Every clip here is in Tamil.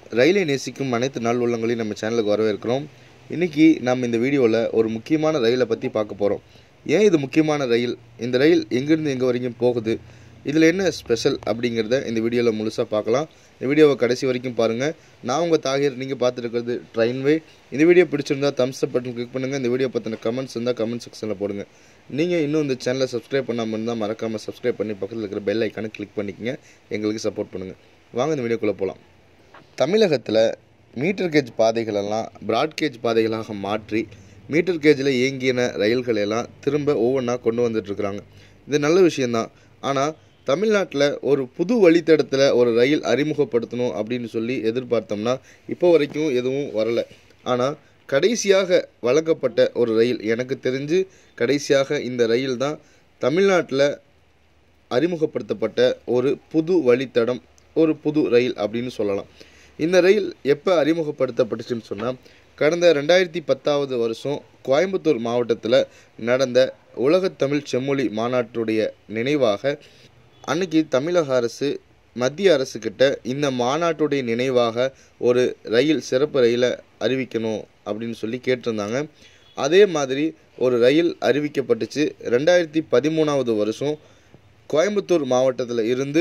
ரயிலை நேசிக்கும் அனைத்து நாள் உள்ளங்களையும் நம்ம சேனலுக்கு வரவேற்கிறோம் இன்றைக்கி நம்ம இந்த வீடியோவில் ஒரு முக்கியமான ரயிலை பற்றி பார்க்க போகிறோம் ஏன் இது முக்கியமான ரயில் இந்த ரயில் எங்கேருந்து எங்கே வரைக்கும் போகுது இதில் என்ன ஸ்பெஷல் அப்படிங்கிறத இந்த வீடியோவில் முழுசாக பார்க்கலாம் இந்த வீடியோவை கடைசி வரைக்கும் பாருங்கள் நான் உங்கள் தாகிர் நீங்கள் பார்த்துருக்கிறது ட்ரெயின்வே இந்த வீடியோ பிடிச்சிருந்தா தம்ஸ் அப் பட்டன் கிளிக் பண்ணுங்கள் இந்த வீடியோ பற்றின கமெண்ட்ஸ் இருந்தால் கமெண்ட் செக்ஷனில் போடுங்க நீங்கள் இன்னும் இந்த சேனலை சப்ஸ்கிரைப் பண்ணாமல் இருந்தால் மறக்காமல் சப்ஸ்கிரைப் பண்ணி பக்கத்தில் இருக்கிற பெல் ஐக்கானை கிளிக் பண்ணிக்கங்க எங்களுக்கு சப்போர்ட் பண்ணுங்கள் வாங்க இந்த வீடியோக்குள்ளே போகலாம் தமிழகத்தில் மீட்டர் கேஜ் பாதைகளெல்லாம் ப்ராட்கேஜ் பாதைகளாக மாற்றி மீட்டர் கேஜில் இயங்கின ரயில்களை எல்லாம் திரும்ப ஒவ்வொன்றா கொண்டு வந்துட்டுருக்குறாங்க இது நல்ல விஷயந்தான் ஆனால் தமிழ்நாட்டில் ஒரு புது வழித்தடத்தில் ஒரு ரயில் அறிமுகப்படுத்தணும் அப்படின்னு சொல்லி எதிர்பார்த்தோம்னா இப்போ வரைக்கும் எதுவும் வரலை ஆனால் கடைசியாக வழங்கப்பட்ட ஒரு ரயில் எனக்கு தெரிஞ்சு கடைசியாக இந்த ரயில் தான் தமிழ்நாட்டில் அறிமுகப்படுத்தப்பட்ட ஒரு புது வழித்தடம் ஒரு புது ரயில் அப்படின்னு சொல்லலாம் இந்த ரயில் எப்போ அறிமுகப்படுத்தப்பட்டுச்சுன்னு சொன்னால் கடந்த ரெண்டாயிரத்தி பத்தாவது வருஷம் கோயம்புத்தூர் மாவட்டத்தில் நடந்த உலகத்தமிழ் செம்மொழி மாநாட்டுடைய நினைவாக அன்னைக்கு தமிழக அரசு மத்திய அரசுக்கிட்ட இந்த மாநாட்டுடைய நினைவாக ஒரு ரயில் சிறப்பு ரயிலை அறிவிக்கணும் அப்படின்னு சொல்லி கேட்டிருந்தாங்க அதே மாதிரி ஒரு ரயில் அறிவிக்கப்பட்டுச்சு ரெண்டாயிரத்தி பதிமூணாவது வருஷம் கோயம்புத்தூர் மாவட்டத்தில் இருந்து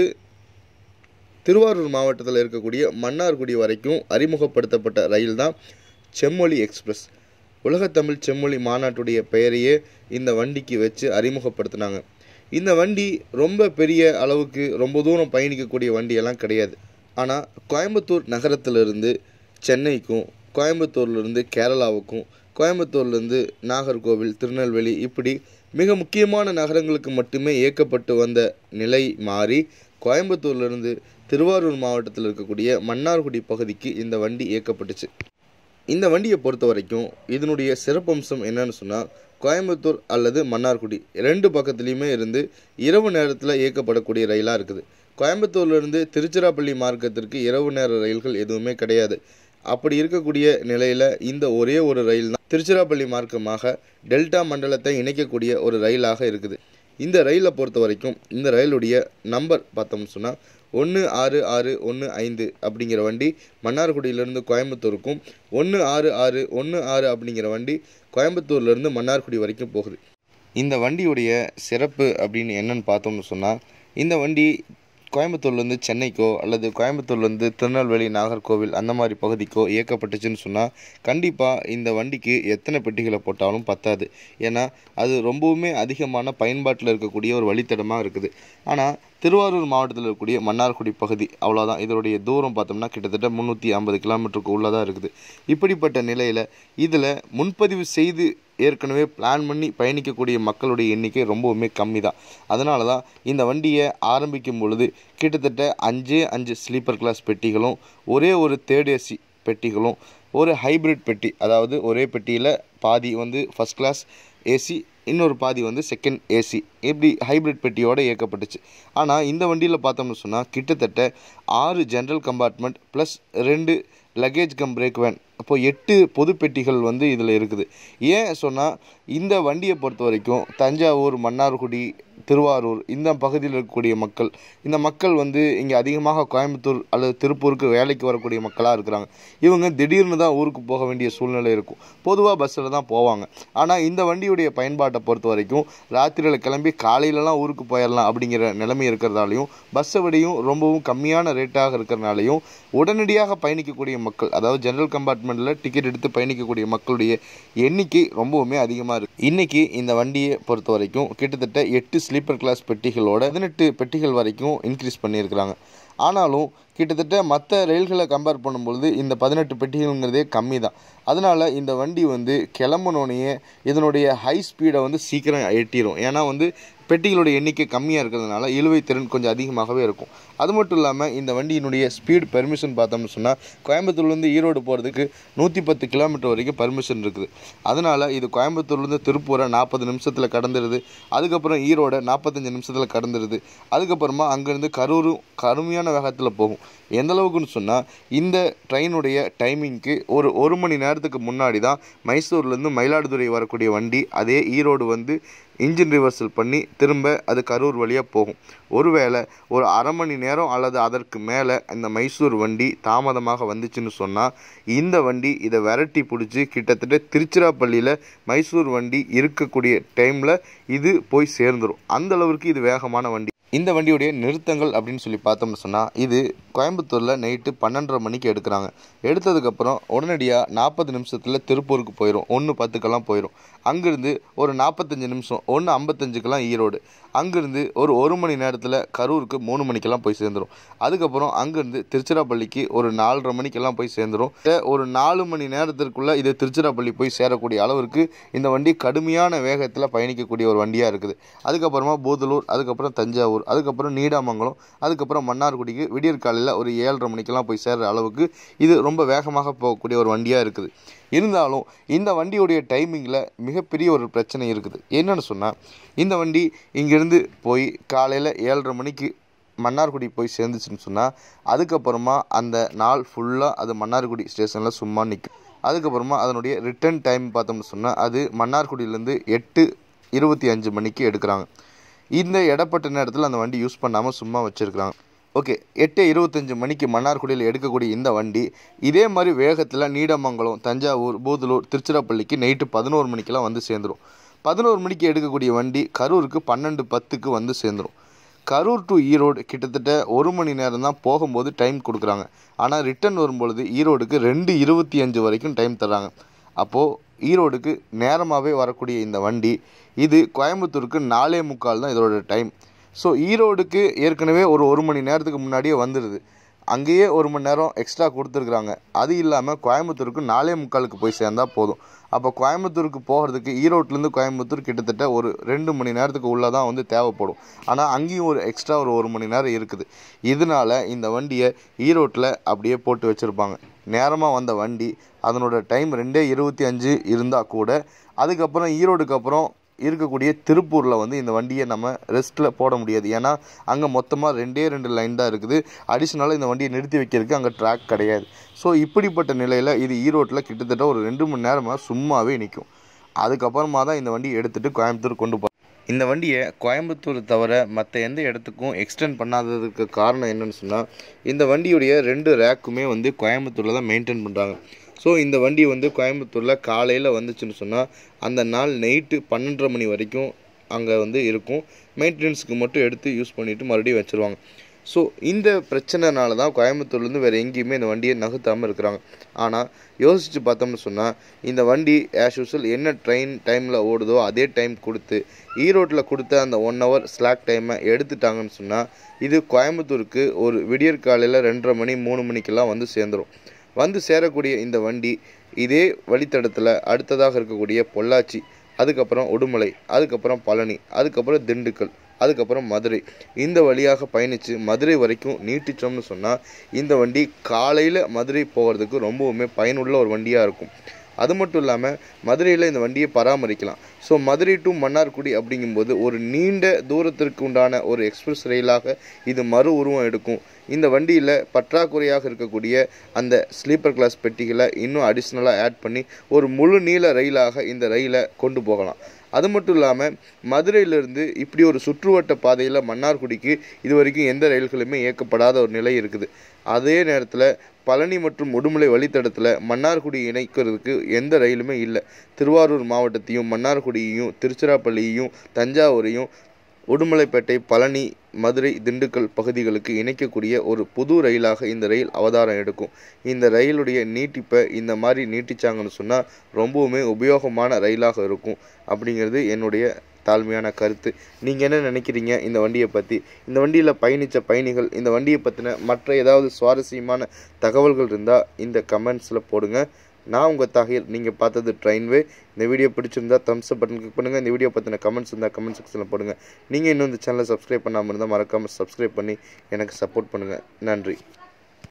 திருவாரூர் மாவட்டத்தில் இருக்கக்கூடிய மன்னார்குடி வரைக்கும் அறிமுகப்படுத்தப்பட்ட ரயில் தான் செம்மொழி எக்ஸ்பிரஸ் உலகத்தமிழ் செம்மொழி மாநாட்டுடைய பெயரையே இந்த வண்டிக்கு வச்சு அறிமுகப்படுத்தினாங்க இந்த வண்டி ரொம்ப பெரிய அளவுக்கு ரொம்ப தூரம் பயணிக்கக்கூடிய வண்டியெல்லாம் கிடையாது ஆனால் கோயம்புத்தூர் நகரத்திலிருந்து சென்னைக்கும் கோயம்புத்தூர்லேருந்து கேரளாவுக்கும் கோயம்புத்தூர்லேருந்து நாகர்கோவில் திருநெல்வேலி இப்படி மிக முக்கியமான நகரங்களுக்கு மட்டுமே இயக்கப்பட்டு வந்த நிலை மாறி கோயம்புத்தூர்லேருந்து திருவாரூர் மாவட்டத்தில் இருக்கக்கூடிய மன்னார்குடி பகுதிக்கு இந்த வண்டி இயக்கப்பட்டுச்சு இந்த வண்டியை பொறுத்த வரைக்கும் இதனுடைய சிறப்பம்சம் என்னன்னு சொன்னால் கோயம்புத்தூர் அல்லது மன்னார்குடி ரெண்டு பக்கத்துலேயுமே இருந்து இரவு நேரத்தில் இயக்கப்படக்கூடிய ரயிலாக இருக்குது கோயம்புத்தூர்லேருந்து திருச்சிராப்பள்ளி மார்க்கத்திற்கு இரவு நேர ரயில்கள் எதுவுமே கிடையாது அப்படி இருக்கக்கூடிய நிலையில் இந்த ஒரே ஒரு ரயில் தான் திருச்சிராப்பள்ளி மார்க்கமாக டெல்டா மண்டலத்தை இணைக்கக்கூடிய ஒரு ரயிலாக இருக்குது இந்த ரயிலை பொறுத்த வரைக்கும் இந்த ரயிலுடைய நம்பர் பார்த்தோம்னு சொன்னால் ஒன்று ஆறு ஆறு ஒன்று ஐந்து அப்படிங்கிற வண்டி மன்னார்குடியிலேருந்து கோயம்புத்தூருக்கும் ஒன்று ஆறு ஆறு ஒன்று ஆறு அப்படிங்கிற வண்டி கோயம்புத்தூர்லேருந்து மன்னார்குடி வரைக்கும் போகுது இந்த வண்டியுடைய சிறப்பு அப்படின்னு என்னன்னு பார்த்தோம்னு சொன்னால் இந்த வண்டி கோயம்புத்தூர்லேருந்து சென்னைக்கோ அல்லது கோயம்புத்தூர்லேருந்து திருநெல்வேலி நாகர்கோவில் அந்த மாதிரி பகுதிக்கோ இயக்கப்பட்டுச்சுன்னு சொன்னால் கண்டிப்பாக இந்த வண்டிக்கு எத்தனை பெட்டிகளை போட்டாலும் பத்தாது ஏன்னா அது ரொம்பவுமே அதிகமான பயன்பாட்டில் இருக்கக்கூடிய ஒரு வழித்தடமாக இருக்குது ஆனால் திருவாரூர் மாவட்டத்தில் இருக்கக்கூடிய மன்னார்குடி பகுதி அவ்வளோதான் இதனுடைய தூரம் பார்த்தோம்னா கிட்டத்தட்ட முந்நூற்றி ஐம்பது கிலோமீட்டருக்கு உள்ளதாக இருக்குது இப்படிப்பட்ட நிலையில் இதில் முன்பதிவு செய்து ஏற்கனவே பிளான் பண்ணி பயணிக்கக்கூடிய மக்களுடைய எண்ணிக்கை ரொம்பவுமே கம்மி தான் அதனால தான் இந்த வண்டியை ஆரம்பிக்கும் பொழுது கிட்டத்தட்ட அஞ்சே அஞ்சு ஸ்லீப்பர் கிளாஸ் பெட்டிகளும் ஒரே ஒரு தேர்ட் ஏசி பெட்டிகளும் ஒரு ஹைப்ரிட் பெட்டி அதாவது ஒரே பெட்டியில் பாதி வந்து ஃபஸ்ட் கிளாஸ் ஏசி இன்னொரு பாதி வந்து செகண்ட் ஏசி இப்படி ஹைப்ரிட் பெட்டியோடு இயக்கப்பட்டுச்சு ஆனால் இந்த வண்டியில் பார்த்தோம்னு சொன்னால் கிட்டத்தட்ட ஆறு ஜென்ரல் கம்பார்ட்மெண்ட் ப்ளஸ் ரெண்டு லக்கேஜ் கம் பிரேக் வேன் அப்போ எட்டு பொது பெட்டிகள் வந்து இதில் இருக்குது ஏன் சொன்னால் இந்த வண்டியை பொறுத்த வரைக்கும் தஞ்சாவூர் மன்னார்குடி திருவாரூர் இந்த பகுதியில் இருக்கக்கூடிய மக்கள் இந்த மக்கள் வந்து இங்கே அதிகமாக கோயம்புத்தூர் அல்லது திருப்பூருக்கு வேலைக்கு வரக்கூடிய மக்களாக இருக்கிறாங்க இவங்க திடீர்னு தான் ஊருக்கு போக வேண்டிய சூழ்நிலை இருக்கும் பொதுவாக பஸ்ஸில் தான் போவாங்க ஆனால் இந்த வண்டியுடைய பயன்பாட்டை பொறுத்த வரைக்கும் ராத்திரியில் கிளம்பி காலையிலலாம் ஊருக்கு போயிடலாம் அப்படிங்கிற நிலைமை இருக்கிறதாலையும் பஸ்ஸை விடையும் ரொம்பவும் கம்மியான ரேட்டாக இருக்கிறனாலையும் உடனடியாக பயணிக்கக்கூடிய மக்கள் அதாவது ஜென்ரல் கம்பார்ட்மெண்ட்டில் டிக்கெட் எடுத்து பயணிக்கக்கூடிய மக்களுடைய எண்ணிக்கை ரொம்பவுமே அதிகமாக இருக்குது இன்றைக்கி இந்த வண்டியை பொறுத்த வரைக்கும் கிட்டத்தட்ட எட்டு ஸ்லீப்பர் கிளாஸ் பெட்டிகளோட பதினெட்டு பெட்டிகள் வரைக்கும் இன்க்ரீஸ் பண்ணியிருக்கிறாங்க ஆனாலும் கிட்டத்தட்ட மற்ற ரயில்களை கம்பேர் பண்ணும்பொழுது இந்த பதினெட்டு பெட்டிகள்ங்கிறதே கம்மி தான் அதனால் இந்த வண்டி வந்து கிளம்புனோடனே இதனுடைய ஹை ஸ்பீடை வந்து சீக்கிரம் எட்டிடும் ஏன்னா வந்து பெட்டிகளோட எண்ணிக்கை கம்மியாக இருக்கிறதுனால இழுவை திறன் கொஞ்சம் அதிகமாகவே இருக்கும் அது மட்டும் இல்லாமல் இந்த வண்டியினுடைய ஸ்பீட் பெர்மிஷன் பார்த்தோம்னு சொன்னால் கோயம்புத்தூர்லேருந்து ஈரோடு போகிறதுக்கு நூற்றி பத்து கிலோமீட்டர் வரைக்கும் பர்மிஷன் இருக்குது அதனால் இது கோயம்புத்தூர்லேருந்து திருப்பூரை நாற்பது நிமிஷத்தில் கடந்துருது அதுக்கப்புறம் ஈரோடை நாற்பத்தஞ்சு நிமிஷத்தில் கடந்துருது அதுக்கப்புறமா அங்கேருந்து கரூரும் கருமையான கடுமையான வேகத்தில் போகும் எந்த அளவுக்குன்னு சொன்னால் இந்த ட்ரெயினுடைய டைமிங்க்கு ஒரு ஒரு மணி நேரத்துக்கு முன்னாடி தான் மைசூர்லேருந்து மயிலாடுதுறை வரக்கூடிய வண்டி அதே ஈரோடு வந்து இன்ஜின் ரிவர்சல் பண்ணி திரும்ப அது கரூர் வழியாக போகும் ஒருவேளை ஒரு அரை மணி நேரம் அல்லது அதற்கு மேலே இந்த மைசூர் வண்டி தாமதமாக வந்துச்சுன்னு சொன்னால் இந்த வண்டி இதை விரட்டி பிடிச்சி கிட்டத்தட்ட திருச்சிராப்பள்ளியில் மைசூர் வண்டி இருக்கக்கூடிய டைமில் இது போய் சேர்ந்துடும் அந்த அளவுக்கு இது வேகமான வண்டி இந்த வண்டியுடைய நிறுத்தங்கள் அப்படின்னு சொல்லி பார்த்தோம்னு சொன்னால் இது கோயம்புத்தூரில் நைட்டு பன்னெண்டரை மணிக்கு எடுக்கிறாங்க எடுத்ததுக்கப்புறம் உடனடியாக நாற்பது நிமிஷத்தில் திருப்பூருக்கு போயிடும் ஒன்று பத்துக்கெல்லாம் போயிடும் அங்கேருந்து ஒரு நாற்பத்தஞ்சு நிமிஷம் ஒன்று ஐம்பத்தஞ்சுக்கெல்லாம் ஈரோடு அங்கேருந்து ஒரு ஒரு மணி நேரத்தில் கரூருக்கு மூணு மணிக்கெல்லாம் போய் சேர்ந்துடும் அதுக்கப்புறம் அங்கேருந்து திருச்சிராப்பள்ளிக்கு ஒரு நாலரை மணிக்கெல்லாம் போய் சேர்ந்துடும் ஒரு நாலு மணி நேரத்திற்குள்ளே இது திருச்சிராப்பள்ளி போய் சேரக்கூடிய அளவிற்கு இந்த வண்டி கடுமையான வேகத்தில் பயணிக்கக்கூடிய ஒரு வண்டியாக இருக்குது அதுக்கப்புறமா பூதலூர் அதுக்கப்புறம் தஞ்சாவூர் அதுக்கப்புறம் நீடாமங்கலம் அதுக்கப்புறம் மன்னார்குடிக்கு விடியற் காலையில் ஒரு ஏழரை மணிக்கெல்லாம் போய் சேர்கிற அளவுக்கு இது ரொம்ப வேகமாக போகக்கூடிய ஒரு வண்டியாக இருக்குது இருந்தாலும் இந்த வண்டியுடைய டைமிங்கில் மிகப்பெரிய ஒரு பிரச்சனை இருக்குது என்னென்னு சொன்னால் இந்த வண்டி இங்கேருந்து போய் காலையில் ஏழரை மணிக்கு மன்னார்குடி போய் சேர்ந்துச்சுன்னு சொன்னால் அதுக்கப்புறமா அந்த நாள் ஃபுல்லாக அது மன்னார்குடி ஸ்டேஷனில் சும்மா நிற்கும் அதுக்கப்புறமா அதனுடைய ரிட்டர்ன் டைம் பார்த்தோம்னு சொன்னால் அது மன்னார்குடியிலேருந்து எட்டு இருபத்தி அஞ்சு மணிக்கு எடுக்கிறாங்க இந்த இடப்பட்ட நேரத்தில் அந்த வண்டி யூஸ் பண்ணாமல் சும்மா வச்சுருக்குறாங்க ஓகே எட்டு இருபத்தஞ்சு மணிக்கு மன்னார்குடியில் எடுக்கக்கூடிய இந்த வண்டி இதே மாதிரி வேகத்தில் நீடமங்கலம் தஞ்சாவூர் பூதலூர் திருச்சிராப்பள்ளிக்கு நைட்டு பதினோரு மணிக்கெல்லாம் வந்து சேர்ந்துடும் பதினோரு மணிக்கு எடுக்கக்கூடிய வண்டி கரூருக்கு பன்னெண்டு பத்துக்கு வந்து சேர்ந்துடும் கரூர் டு ஈரோடு கிட்டத்தட்ட ஒரு மணி நேரம் தான் போகும்போது டைம் கொடுக்குறாங்க ஆனால் ரிட்டர்ன் வரும்பொழுது ஈரோடுக்கு ரெண்டு இருபத்தி அஞ்சு வரைக்கும் டைம் தர்றாங்க அப்போது ஈரோடுக்கு நேரமாகவே வரக்கூடிய இந்த வண்டி இது கோயம்புத்தூருக்கு நாலே முக்கால் தான் இதோட டைம் ஸோ ஈரோடுக்கு ஏற்கனவே ஒரு ஒரு மணி நேரத்துக்கு முன்னாடியே வந்துடுது அங்கேயே ஒரு மணி நேரம் எக்ஸ்ட்ரா கொடுத்துருக்குறாங்க அது இல்லாமல் கோயம்புத்தூருக்கு நாலே முக்காலுக்கு போய் சேர்ந்தால் போதும் அப்போ கோயம்புத்தூருக்கு போகிறதுக்கு ஈரோட்லேருந்து கோயம்புத்தூர் கிட்டத்தட்ட ஒரு ரெண்டு மணி நேரத்துக்கு உள்ளே தான் வந்து தேவைப்படும் ஆனால் அங்கேயும் ஒரு எக்ஸ்ட்ரா ஒரு ஒரு மணி நேரம் இருக்குது இதனால் இந்த வண்டியை ஈரோட்டில் அப்படியே போட்டு வச்சுருப்பாங்க நேரமாக வந்த வண்டி அதனோட டைம் ரெண்டே இருபத்தி அஞ்சு இருந்தால் கூட அதுக்கப்புறம் ஈரோடுக்கு அப்புறம் இருக்கக்கூடிய திருப்பூரில் வந்து இந்த வண்டியை நம்ம ரெஸ்ட்டில் போட முடியாது ஏன்னா அங்கே மொத்தமாக ரெண்டே ரெண்டு லைன் தான் இருக்குது அடிஷ்னலாக இந்த வண்டியை நிறுத்தி வைக்கிறதுக்கு அங்கே ட்ராக் கிடையாது ஸோ இப்படிப்பட்ட நிலையில் இது ஈரோட்டில் கிட்டத்தட்ட ஒரு ரெண்டு மணி நேரமாக சும்மாவே நிற்கும் அதுக்கப்புறமா தான் இந்த வண்டியை எடுத்துகிட்டு கோயம்புத்தூர் கொண்டு போ இந்த வண்டியை கோயம்புத்தூர் தவிர மற்ற எந்த இடத்துக்கும் எக்ஸ்டெண்ட் பண்ணாததுக்கு காரணம் என்னன்னு சொன்னால் இந்த வண்டியுடைய ரெண்டு ரேக்குமே வந்து கோயம்புத்தூரில் தான் மெயின்டைன் பண்ணுறாங்க ஸோ இந்த வண்டி வந்து கோயம்புத்தூரில் காலையில் வந்துச்சுன்னு சொன்னால் அந்த நாள் நைட்டு பன்னெண்டரை மணி வரைக்கும் அங்கே வந்து இருக்கும் மெயின்டெனன்ஸுக்கு மட்டும் எடுத்து யூஸ் பண்ணிவிட்டு மறுபடியும் வச்சுருவாங்க ஸோ இந்த பிரச்சனைனால தான் கோயம்புத்தூர்லேருந்து வேறு எங்கேயுமே இந்த வண்டியை நகர்த்தாமல் இருக்கிறாங்க ஆனால் யோசித்து பார்த்தோம்னு சொன்னால் இந்த வண்டி ஆஸ் யூஸ்வல் என்ன ட்ரெயின் டைமில் ஓடுதோ அதே டைம் கொடுத்து ஈரோட்டில் கொடுத்த அந்த ஒன் ஹவர் ஸ்லாக் டைமை எடுத்துட்டாங்கன்னு சொன்னால் இது கோயம்புத்தூருக்கு ஒரு விடியற் காலையில் ரெண்டரை மணி மூணு மணிக்கெல்லாம் வந்து சேர்ந்துடும் வந்து சேரக்கூடிய இந்த வண்டி இதே வழித்தடத்தில் அடுத்ததாக இருக்கக்கூடிய பொள்ளாச்சி அதுக்கப்புறம் உடுமலை அதுக்கப்புறம் பழனி அதுக்கப்புறம் திண்டுக்கல் அதுக்கப்புறம் மதுரை இந்த வழியாக பயணித்து மதுரை வரைக்கும் நீட்டிச்சோம்னு சொன்னால் இந்த வண்டி காலையில் மதுரை போகிறதுக்கு ரொம்பவுமே பயனுள்ள ஒரு வண்டியாக இருக்கும் அது மட்டும் இல்லாமல் மதுரையில் இந்த வண்டியை பராமரிக்கலாம் ஸோ மதுரை டு மன்னார்குடி அப்படிங்கும்போது ஒரு நீண்ட தூரத்திற்கு உண்டான ஒரு எக்ஸ்பிரஸ் ரயிலாக இது மறு உருவம் எடுக்கும் இந்த வண்டியில் பற்றாக்குறையாக இருக்கக்கூடிய அந்த ஸ்லீப்பர் கிளாஸ் பெட்டிகளை இன்னும் அடிஷ்னலாக ஆட் பண்ணி ஒரு முழு நீள ரயிலாக இந்த ரயிலை கொண்டு போகலாம் அது மட்டும் இல்லாமல் மதுரையிலிருந்து இப்படி ஒரு சுற்றுவட்ட பாதையில் மன்னார்குடிக்கு இது வரைக்கும் எந்த ரயில்களுமே இயக்கப்படாத ஒரு நிலை இருக்குது அதே நேரத்தில் பழனி மற்றும் உடுமலை வழித்தடத்தில் மன்னார்குடி இணைக்கிறதுக்கு எந்த ரயிலுமே இல்லை திருவாரூர் மாவட்டத்தையும் மன்னார்குடியையும் திருச்சிராப்பள்ளியையும் தஞ்சாவூரையும் உடுமலைப்பேட்டை பழனி மதுரை திண்டுக்கல் பகுதிகளுக்கு இணைக்கக்கூடிய ஒரு புது ரயிலாக இந்த ரயில் அவதாரம் எடுக்கும் இந்த ரயிலுடைய நீட்டிப்பை இந்த மாதிரி நீட்டிச்சாங்கன்னு சொன்னால் ரொம்பவுமே உபயோகமான ரயிலாக இருக்கும் அப்படிங்கிறது என்னுடைய தாழ்மையான கருத்து நீங்கள் என்ன நினைக்கிறீங்க இந்த வண்டியை பற்றி இந்த வண்டியில் பயணித்த பயணிகள் இந்த வண்டியை பற்றின மற்ற ஏதாவது சுவாரஸ்யமான தகவல்கள் இருந்தால் இந்த கமெண்ட்ஸில் போடுங்க நான் உங்கள் தகையில் நீங்கள் பார்த்தது ட்ரெயின்வே இந்த வீடியோ பிடிச்சிருந்தா தம்ஸ் அப் பட்டன் கிளிக் பண்ணுங்கள் இந்த வீடியோ பற்றின கமெண்ட்ஸ் இருந்தால் கமெண்ட் செக்ஷனில் போடுங்க நீங்கள் இன்னும் இந்த சேனலை சப்ஸ்கிரைப் பண்ணாமல் இருந்தால் மறக்காமல் சப்ஸ்கிரைப் பண்ணி எனக்கு சப்போர்ட் பண்ணுங்கள் நன்றி